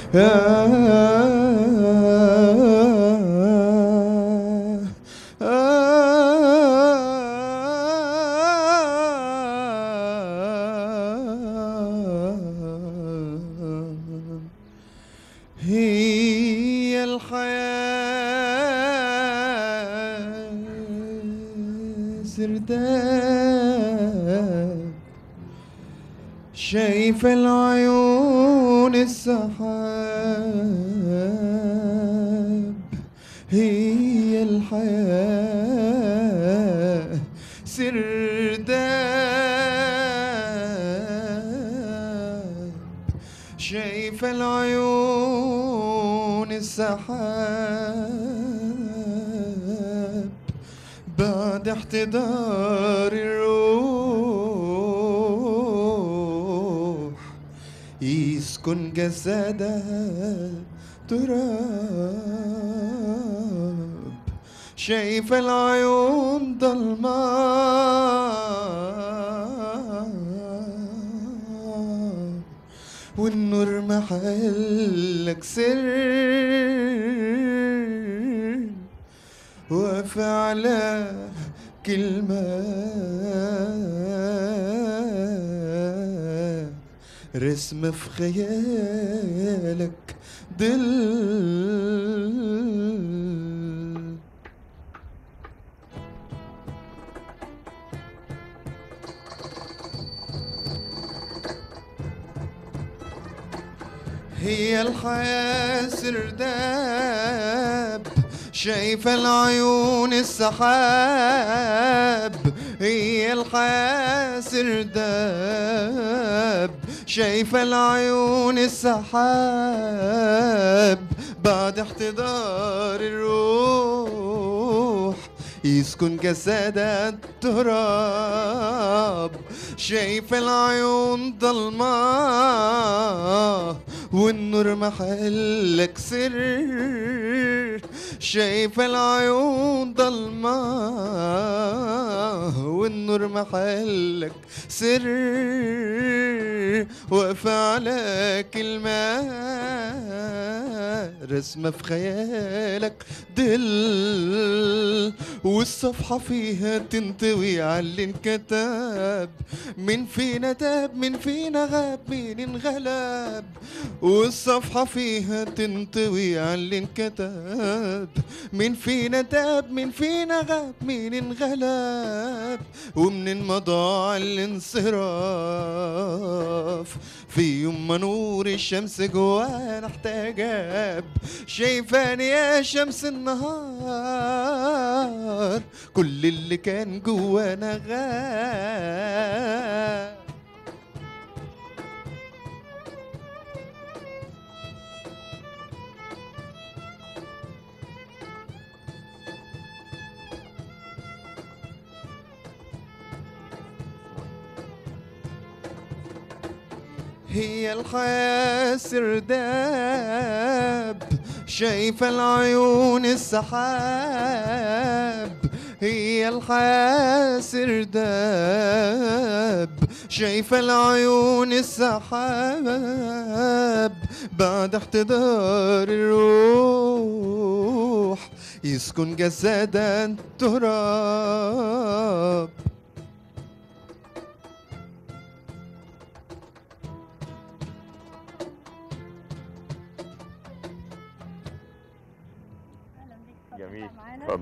هي الحياة سرداب شايف العيون السحاب هي الحياة سرداب شايف العيون السحاب بعد احتضار الروح يسكن جسدها تراب شايف العيون ضلمة والنور محلك سر واقف على كلمة رسم في خيالك ضل هي الحياة سرداب شايف العيون السحاب هي الحياة سرداب شايف العيون السحاب بعد احتضار الروح يسكن جسد التراب شايف العيون ضلمة والنور محلك سر شايف العيون ضلمة والنور محلك سر واقفة على كلمة رسمة في خيالك دل والصفحة فيها تنطوي على اللي انكتب من فينا تاب من فينا غاب مين انغلب والصفحة فيها تنطوي على اللي انكتب من فينا تاب من فينا غاب مين انغلب ومن ما ضاع الانصراف في يوم ما نور الشمس جوانا احتجاب شايفاني يا شمس النهار كل اللي كان جوانا غاب هي الحياة سرداب شايف العيون السحاب هي الحياة سرداب شايف العيون السحاب بعد احتضار الروح يسكن جسدا التراب جميل معانا. اتفضل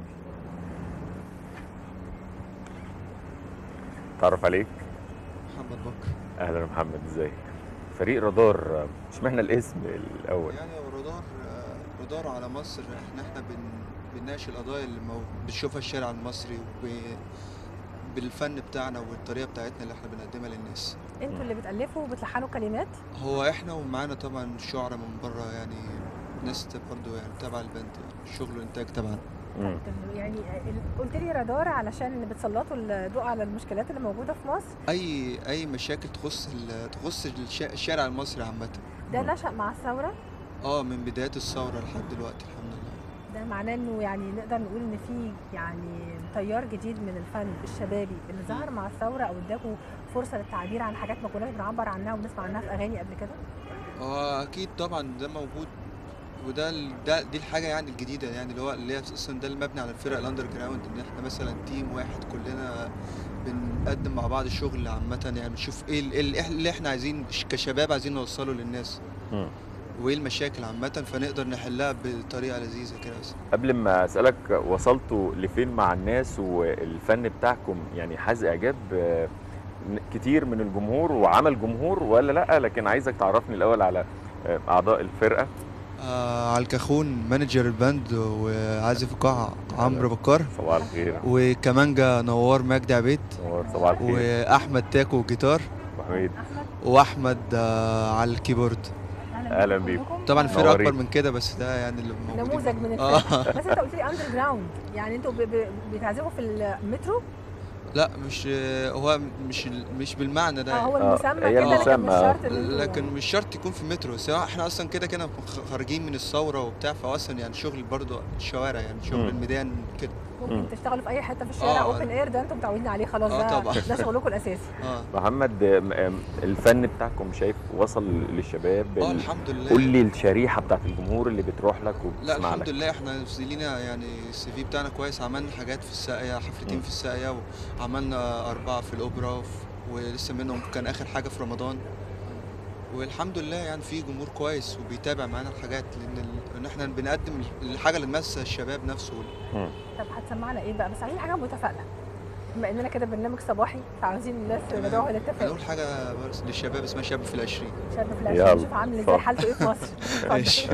تعرف عليك محمد بكر اهلا يا محمد ازيك فريق رادار اشمعنى الاسم الاول يعني هو رادار آه، رادار على مصر احنا احنا بن بنناقش القضايا اللي مو- بتشوفها الشارع المصري وب بالفن بتاعنا والطريقه بتاعتنا اللي احنا بنقدمها للناس انتوا اللي بتالفوا وبتلحنوا كلمات هو احنا ومعانا طبعا شعراء من بره يعني ناس برضو يعني تبع البند يعني شغل وانتاج تبعنا مم. يعني ال- قلت لي رادار علشان بتسلطوا الضوء على المشكلات اللي موجوده في مصر اي اي مشاكل تخص ال- تخص الشا- الشارع المصري عامه ده مم. نشأ مع الثوره اه من بدايه الثوره لحد دلوقتي الحمد لله ده معناه انه يعني نقدر نقول ان في يعني تيار جديد من الفن الشبابي اللي ظهر مع الثوره او اداكوا فرصه للتعبير عن حاجات ما كناش بنعبر عنها وبنسمع عنها في اغاني قبل كده اه اكيد طبعا ده موجود وده ال- ده دي الحاجه يعني الجديده يعني اللي هو اللي هي اصلا ده المبني على الفرق الاندر جراوند ان احنا مثلا تيم واحد كلنا بنقدم مع بعض الشغل عامه يعني بنشوف ايه ال- إيه ال- إيه اللي احنا عايزين ش- كشباب عايزين نوصله للناس مم. وايه المشاكل عامه فنقدر نحلها بطريقه لذيذه كده بس قبل ما اسالك وصلتوا لفين مع الناس والفن بتاعكم يعني حاز اعجاب آه، كتير من الجمهور وعمل جمهور ولا لا لكن عايزك تعرفني الاول على آه، اعضاء الفرقه آه على الكاخون مانجر الباند وعازف القاع عمرو بكار صباح الخير وكمانجا نوار مجدي عبيد نور، صباح الخير واحمد تاكو جيتار أبو حميد احمد واحمد آه على الكيبورد أهلاً بيكم. كلكم. طبعا الفرقه منورين. اكبر من كده بس ده يعني اللي موجودين نموذج من اه الفرق بس انت قلت لي اندر جراوند يعني انتوا ب- ب- بتعزفوا في المترو لا مش هو مش مش بالمعنى ده اه هو يعني. آه، المسمى هي كده لكن مش المسمى، شرط ان انتوا لكن مش شرط يكون في مترو سواء احنا اصلا كده كده خ- خارجين من الثوره وبتاع فاصلا يعني شغل برضو الشوارع يعني شغل مم. الميدان كده ممكن مم. تشتغلوا في اي حته في الشارع آه. اوبن اير ده انتوا متعودين عليه خلاص آه، ده طبعا. ده شغلكم الاساسي اه محمد آم، آم، الفن بتاعكم شايف وصل للشباب اه ال- الحمد لله قول لي الشريحه بتاعت الجمهور اللي بتروح لك لا وبتسمع الحمد لك لله احنا لينا يعني السي في بتاعنا كويس عملنا حاجات في الساقية حفلتين مم. في الساقية وعملنا أربعة في الأوبرا وف- ولسه منهم كان آخر حاجة في رمضان والحمد لله يعني في جمهور كويس وبيتابع معانا الحاجات لأن ال- إن احنا بنقدم الحاجة اللي تمس الشباب نفسه مم. طب هتسمعنا ايه بقى بس عايزين حاجه متفائله بما اننا كده برنامج صباحي فعاوزين الناس ندعوها للتفاؤل هنقول حاجة بس للشباب اسمها شاب في العشرين شاب في يلا، العشرين نشوف عامل ازاي اتفضل. حالته ايه في مصر اتفضل. ماشي.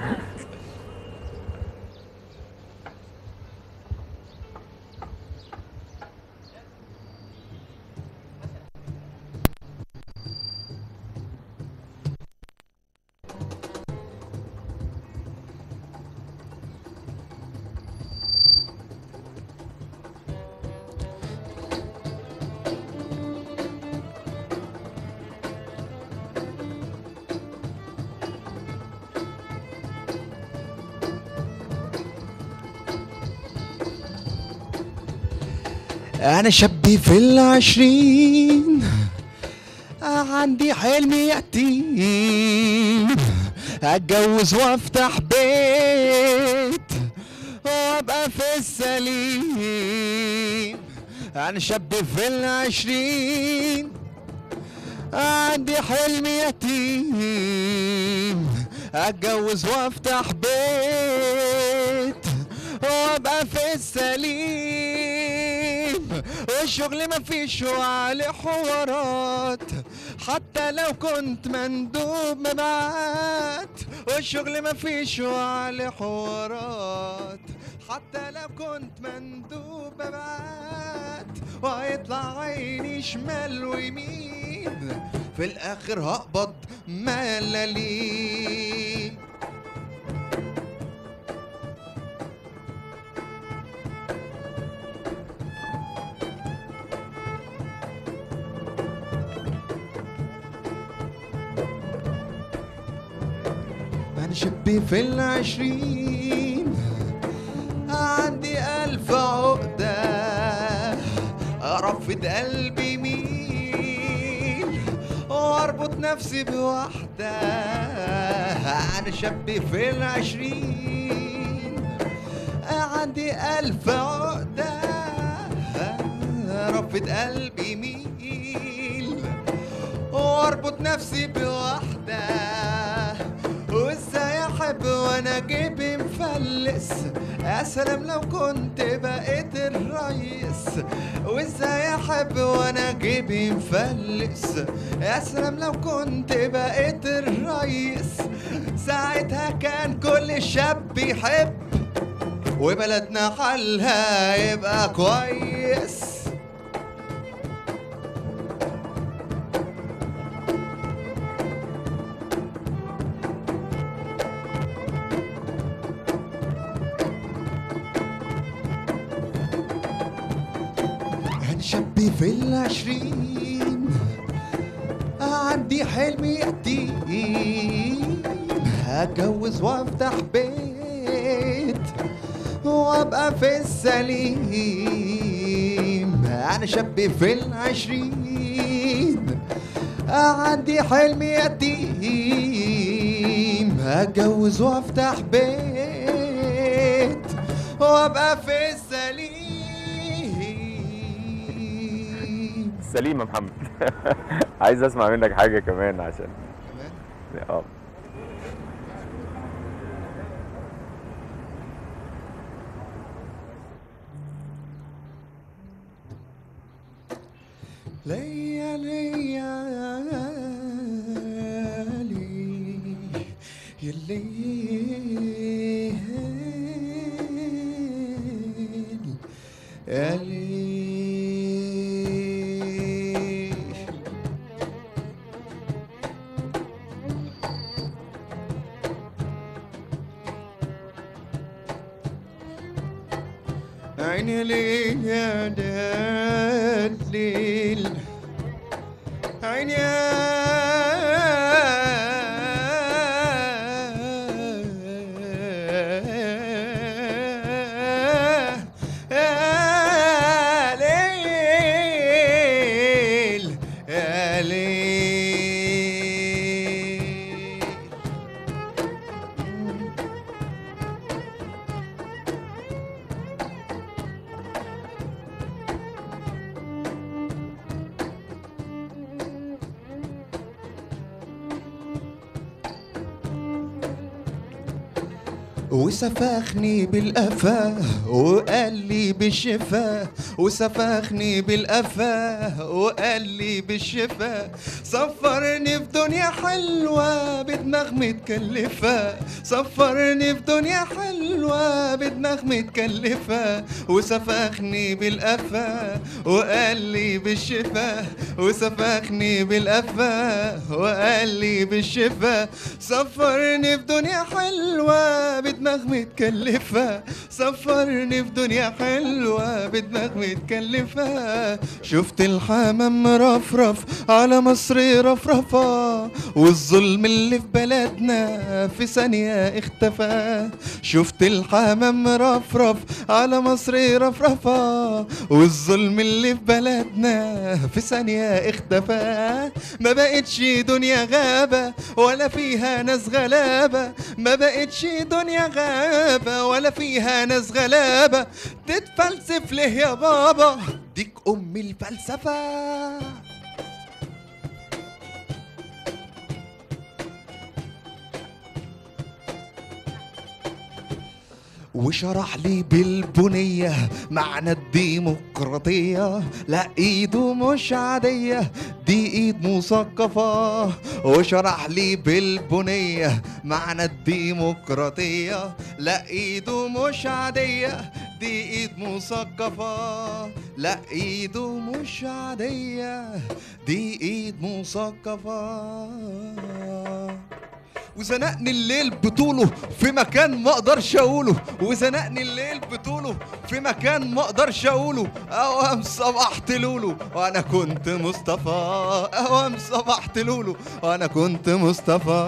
أنا شابي في العشرين عندي حلم يتيم أتجوز وأفتح بيت وأبقى في السليم أنا شاب في العشرين عندي حلم يتيم اتجوز وافتح بيت وابقى في السليم والشغل مفيش وعليه حوارات حتى لو كنت مندوب مبعات والشغل مفيش وعليه حوارات حتى لو كنت مندوب مبعات وهيطلع عيني شمال ويمين في الاخر هقبض ملاليم انا شبي في العشرين عندي ألف عقدة أرفض قلبي مين وأربط نفسي بواحدة أنا شاب في العشرين عندي ألف عقدة رفض قلبي مين واربط نفسي بواحدة وازاي احب وانا جيبي مفلس يا سلام لو كنت بقيت الرئيس وازاي احب وانا جيبي مفلس يا سلام لو كنت بقيت الرئيس ساعتها كان كل شاب بيحب وبلدنا حالها يبقى كويس أنا شابي في العشرين عندي حلم يتيم هتجوز وافتح بيت وابقى في السليم انا شابي في العشرين عندي حلم يتيم هتجوز وافتح بيت وابقى في السليم سليم يا محمد عايز اسمع منك حاجه كمان عشان كمان اه ليا ليا لي يا ليل يا ليل عيني ليل يا دليل عيني يا ليل يا ليل وسفخني بالقفا وقال لي بالشفا وسفخني بالقفا وقال لي بالشفا صفرني في دنيا حلوة بدماغ متكلفة صفرني في دنيا حلوة بدماغ متكلفة وسفخني بالقفا وقال لي بالشفا وسفخني بالقفا وقال لي بالشفا صفرني في دنيا حلوة بدماغ متكلفة صفرني في دنيا حلوة بدماغ متكلفة شفت الحمام مرفرف على مصر رفرفة والظلم اللي في بلدنا في ثانية اختفى شفت الحمام مرفرف على مصر رفرفة والظلم اللي في بلدنا في ثانية اختفى ما بقتش دنيا غابة ولا فيها ناس غلابة ما بقتش دنيا غابة ولا فيها ناس غلابة تتفلسف ليه يا بابا ديك أم الفلسفة وشرح لي بالبنية معنى الديمقراطية لا ايده مش عادية دي ايد مثقفة وشرح لي بالبنية معنى الديمقراطية لا ايده مش عادية دي ايد مثقفة لا ايده مش عادية دي ايد مثقفة وزنقني الليل بطوله في مكان ما اقدرش اقوله وزنقني الليل بطوله في مكان ما اقدرش اقوله اوام صبحت لولو وانا كنت مصطفى اوام صبحت لولو وانا كنت مصطفى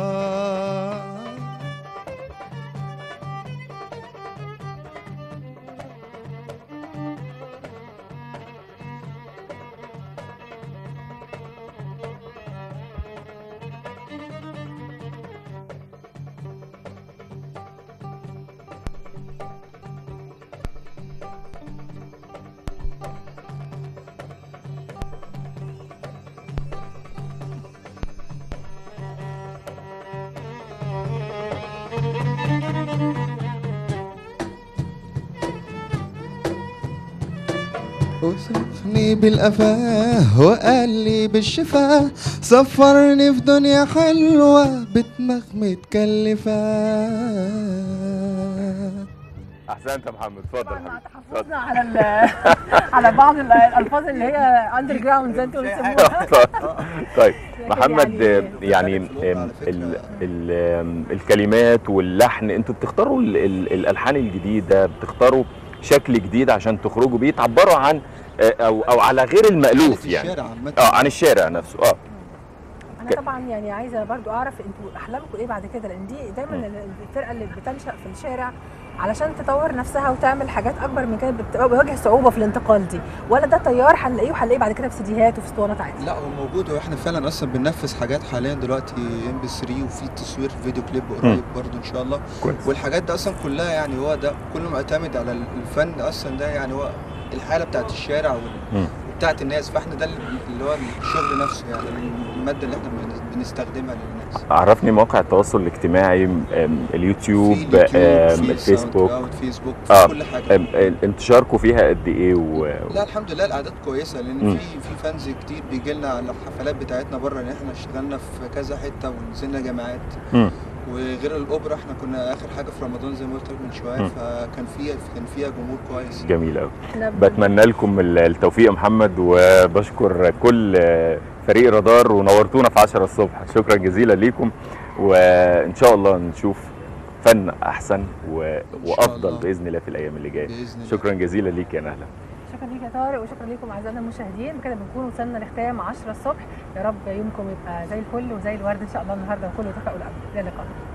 وصفني بالقفاه وقال لي بالشفا سفرني في دنيا حلوة بدماغ متكلفة احسنت يا محمد اتفضل طبعا حبيبي تحفظنا اتفضل على ال- على بعض ال- الالفاظ اللي هي اندر جراوند زي انتوا بتسموها طيب لكن محمد يعني- يعني على ال فكرة. ال ال الكلمات واللحن انتوا بتختاروا ال ال الالحان الجديده بتختاروا شكل جديد عشان تخرجوا بيه تعبروا عن آه، او او على غير المألوف في يعني الشارع عامة اه عن الشارع نفسه اه انا ك- طبعا يعني عايزه برضو اعرف انتوا احلامكم ايه بعد كده لان دي دايما مم. الفرقه اللي بتنشا في الشارع علشان تطور نفسها وتعمل حاجات اكبر من كده بتبقى بيواجه صعوبه في الانتقال دي ولا ده تيار هنلاقيه وهنلاقيه بعد كده في سيديهات وفي اسطوانات عادي لا هو موجود واحنا فعلا اصلا بننفذ حاجات حاليا دلوقتي ام بي 3 وفي تصوير فيديو كليب قريب برضو ان شاء الله كويس والحاجات دي اصلا كلها يعني هو ده كله معتمد على الفن اصلا ده يعني هو الحاله بتاعت الشارع وال- مم. وبتاعت الناس فاحنا ده اللي هو الشغل نفسه يعني الماده اللي احنا بن- بنستخدمها للناس عرفني مواقع التواصل الاجتماعي أم، اليوتيوب في اليوتيوب أم، في الفيسبوك ساوند كلاود فيسبوك آه. في كل حاجه أم، ال- انتشاركم فيها قد ايه و... لا الحمد لله الاعداد كويسه لان مم. في في فانز كتير بيجي لنا على الحفلات بتاعتنا بره ان احنا اشتغلنا في كذا حته ونزلنا جامعات مم. وغير الاوبرا احنا كنا اخر حاجه في رمضان زي ما قلت لك من شويه مم. فكان فيها كان فيها جمهور كويس جميل قوي احنا ب- بتمنى لكم ال- التوفيق يا محمد وبشكر كل فريق رادار ونورتونا في 10 الصبح شكرا جزيلا ليكم وان شاء الله نشوف فن احسن و... شاء وافضل الله. باذن الله في الايام اللي جايه باذن الله شكرا جزيلا ليك يا نهله شكرا ليك يا طارق وشكرا لكم اعزائنا المشاهدين بكده بنكون وصلنا لختام 10 الصبح يا رب يومكم يبقى زي الفل وزي الورد ان شاء الله النهارده وكله تفاؤل ابدا الى اللقاء